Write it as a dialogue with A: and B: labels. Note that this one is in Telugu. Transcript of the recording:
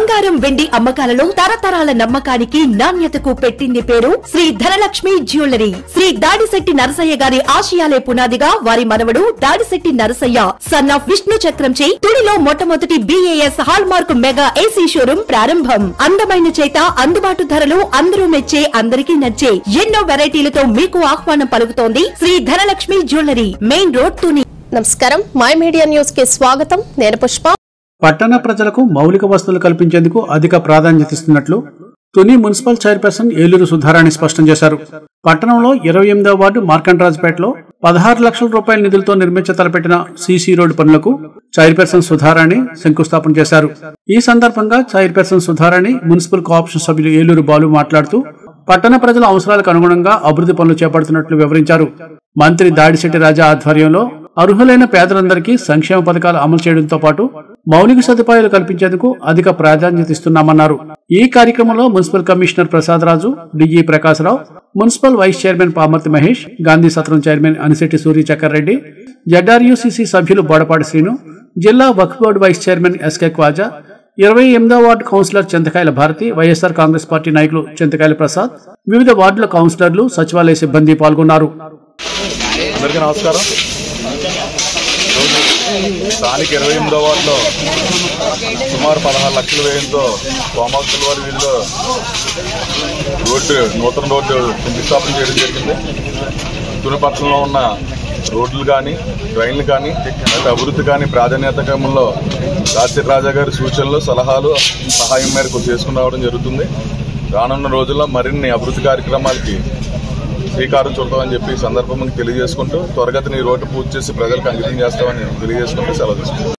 A: బంగారం వెండి అమ్మకాలలో తరతరాల నమ్మకానికి నాణ్యతకు పెట్టింది పేరు శ్రీ ధనలక్ష్మి జ్యువెలరీ శ్రీ దాడిశెట్టి నరసయ్య గారి ఆశయాలే పునాదిగా వారి మనవడు దాడిశెట్టి నరసయ్య సన్ ఆఫ్ విష్ణు చక్రంచే తుడిలో మొట్టమొదటి BAS hallmark mega AC showroom ప్రారంభం అందమైన చేత అందుబాటు ధరలు అందరూ మెచ్చే అందరికీ నచ్చే ఎన్నో వెరైటీలతో మీకు ఆహ్వానం పలుకుతోంది Shri Dhanalakshmi jewellery main road Tuni
B: నమస్కారం మై మీడియా న్యూస్ కి స్వాగతం నేను పుష్ప
C: పట్టణ ప్రజలకు మౌలిక వసతులు కల్పించేందుకు అధిక ప్రాధాన్యత ఇస్తున్నట్లు తుని మున్సిపల్ చైర్పర్సన్ ఏలూరు సుధారాణి స్పష్టం చేశారు పట్టణంలో ఇరవై ఎనిమిదవ వార్డు మార్కండ్రాజ్పేటలో పదహారు లక్షల రూపాయల నిధులతో నిర్మించ తలపెట్టిన సీసీ రోడ్డు పనులకు చైర్పర్సన్ సుధారాణి శంకుస్థాపన చేశారు ఈ సందర్భంగా చైర్పర్సన్ సుధారాణి మున్సిపల్ కోఆప్షన్ సభ్యులు ఏలూరు బాలు మాట్లాడుతూ పట్టణ ప్రజల అవసరాలకు అనుగుణంగా అభివృద్ధి పనులు చేపడుతున్నట్లు వివరించారు మంత్రి దాడిశెట్టి రాజా ఆధ్వర్యంలో అర్హులైన పేదలందరికీ సంక్షేమ పథకాలు అమలు చేయడంతో పాటు మౌలిక సదుపాయాలు కల్పించేందుకు అధిక ప్రాధాన్యత ఇస్తున్నామన్నారు ఈ కార్యక్రమంలో municipal commissioner Prasad Raju DE Prakasarao municipal vice chairman Pamarthi Mahesh Gandhi సత్రం చైర్మన్ అనిశెట్టి సూర్యచక్కర్ రెడ్డి జడ్ఆర్యూసీసీ సభ్యులు బోడపాటి శ్రీను జిల్లా Waqf board vice chairman SK Khaja ఇరవై ఎనిమిదో ward councillor Chintakayala Bharathi YSR Congress party నాయకులు చింతకాయల ప్రసాద్ వివిధ వార్డుల కౌన్సిలర్లు సచివాలయ సిబ్బంది పాల్గొన్నారు
D: అందరికీ నమస్కారం ఈరోజు స్థానిక ఇరవై ఎనిమిదో వార్డులో సుమారు పదహారు లక్షల వ్యయంతో కోమాకుల వారి వీధిలో రోడ్డు నూతన రోడ్డు శంకుస్థాపన చేయడం జరిగింది తునిపట్నంలో ఉన్న రోడ్లు కానీ డ్రైన్లు కానీ లేదా అభివృద్ధి కానీ ప్రాధాన్యత క్రమంలో రాజశేఖర రాజా గారి సూచనలు సలహాలు సహాయం మేరకు చేసుకుని రావడం జరుగుతుంది రానున్న రోజుల్లో మరిన్ని అభివృద్ధి కార్యక్రమాలకి శ్రీకారం చుడతామని చెప్పి ఈ సందర్భంగా తెలియజేసుకుంటూ త్వరగతిని ఈ రోడ్డు పూర్తి చేసి ప్రజలకు అంకితం చేస్తామని తెలియజేసుకుంటూ సెలవు తీసుకుంటాం